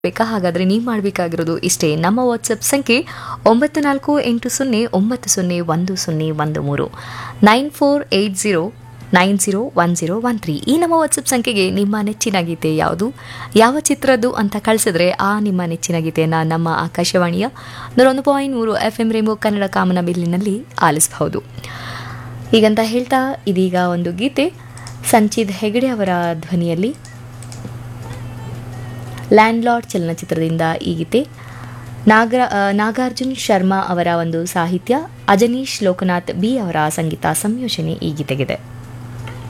ಬೇಕಾ ಹಾಗಾದರೆ ನೀವು ಮಾಡಬೇಕಾಗಿರೋದು ಇಷ್ಟೇ ನಮ್ಮ ವಾಟ್ಸಪ್ ಸಂಖ್ಯೆ ಒಂಬತ್ತು ನಾಲ್ಕು ಎಂಟು ಸೊನ್ನೆ ಒಂಬತ್ತು ಸೊನ್ನೆ ಒಂದು ಸೊನ್ನೆ ಒಂದು ಮೂರು nine four eight zero nine zero one zero one three ಈ ನಮ್ಮ ವಾಟ್ಸಪ್ ಸಂಖ್ಯೆಗೆ ನಿಮ್ಮ ನೆಚ್ಚಿನ ಗೀತೆ ಯಾವುದು ಯಾವ ಚಿತ್ರದ್ದು ಅಂತ ಕಳಿಸಿದ್ರೆ ಆ ನಿಮ್ಮ ನೆಚ್ಚಿನ ಗೀತೆಯನ್ನು ನಮ್ಮ ಆಕಾಶವಾಣಿಯ ನೂರೊಂದು ಪಾಯಿಂಟ್ ಮೂರು ಎಫ್ ಎಂ ರೇಮೋ ಕನ್ನಡ ಕಾಮನ ಬಿಲ್ಲಿನಲ್ಲಿ ಆಲಿಸಬಹುದು ಹೀಗಂತ ಹೇಳ್ತಾ ಇದೀಗ ಒಂದು ಗೀತೆ ಸಂಚಿತ್ ಹೆಗಡೆ ಅವರ ಧ್ವನಿಯಲ್ಲಿ ಲ್ಯಾಂಡ್ಲಾರ್ಡ್ ಚಲನಚಿತ್ರದಿಂದ ಈ ಗೀತೆ ನಾಗರ ಆ, ನಾಗಾರ್ಜುನ್ ಶರ್ಮಾ ಅವರ ಒಂದು ಸಾಹಿತ್ಯ ಅಜನೀಶ್ ಲೋಕನಾಥ್ ಬಿ ಅವರ ಸಂಗೀತ ಸಂಯೋಜನೆ ಈ ಗೀತೆಗಿದೆ